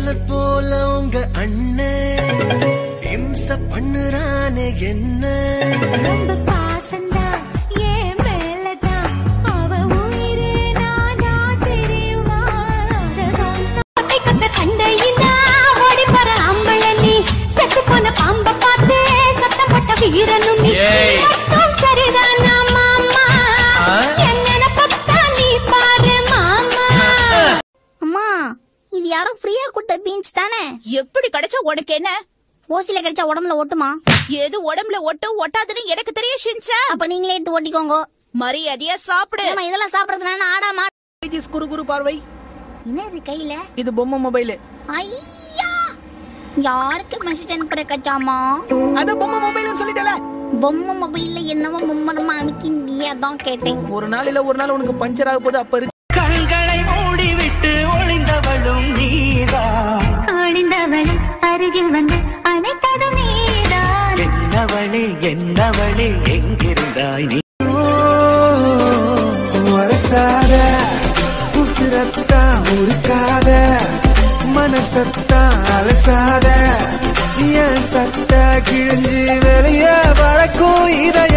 Hitler போல உங்க அண்ணன் இம்ச பண்ணுறானே என்ன ரொம்ப பாசந்தா என் மேலதான் அவ உயிரே நானா தெரியுமா அத சொன்னா கொட்டை கொட்ட சண்டையினா ஓடி போற அம்பள நீ செத்து போன பாம்ப பார்த்து சத்தம் போட்ட வீரனும் நீ ஏய். மொத்தம் சரிதானா மாமா என்ன பத்தா நீ பாரு மாமா அம்மா இது யாரோ ஃப்ரீயா கொடுத்த பீன்ஸ் தானே எப்படி கிடைச்சா உனக்கு என்ன ஓசில கிடைச்சா உடம்புல ஒட்டுமா எது உடம்புல ஒட்டு ஒட்டாதுன்னு எனக்கு தெரியும் ஷின்சா அப்ப நீங்களே எடுத்து ஓட்டிக்கோங்க மரியாதையா சாப்பிடு ஏம்மா, இதெல்லாம் சாப்பிடறதுனால ஆடா மா இஸ் குறு குறு பார்வை என்னது கையில இது பொம்மை மொபைல் ஐயா யாருக்கு மெசேஜ் அனுப்புற கச்சாமா அத பொம்மை மொபைல்னு சொல்லிட்டல பொம்மை மொபைல்ல என்னவோ மும்மரமா அமைக்கிந்தியா தான் கேட்டேன் ஒரு நாள் இல்ல ஒரு நாள் உனக்கு பஞ்சர் ஆக போது அப்ப இருக்கு கண்களை மூடிவிட்டு ஒளிந்தவளும் நீதான் ஒளிந்தவள் அருகில் வந்து அனைத்ததும் நீதான் என்னவளே என்னவளே எங்கிருந்தாய் நீ வரசாத உசிரத்தா உருக்காத மனசத்தா அலசாத என் சட்ட கிழிஞ்சி வெளியே பறக்கும் இதய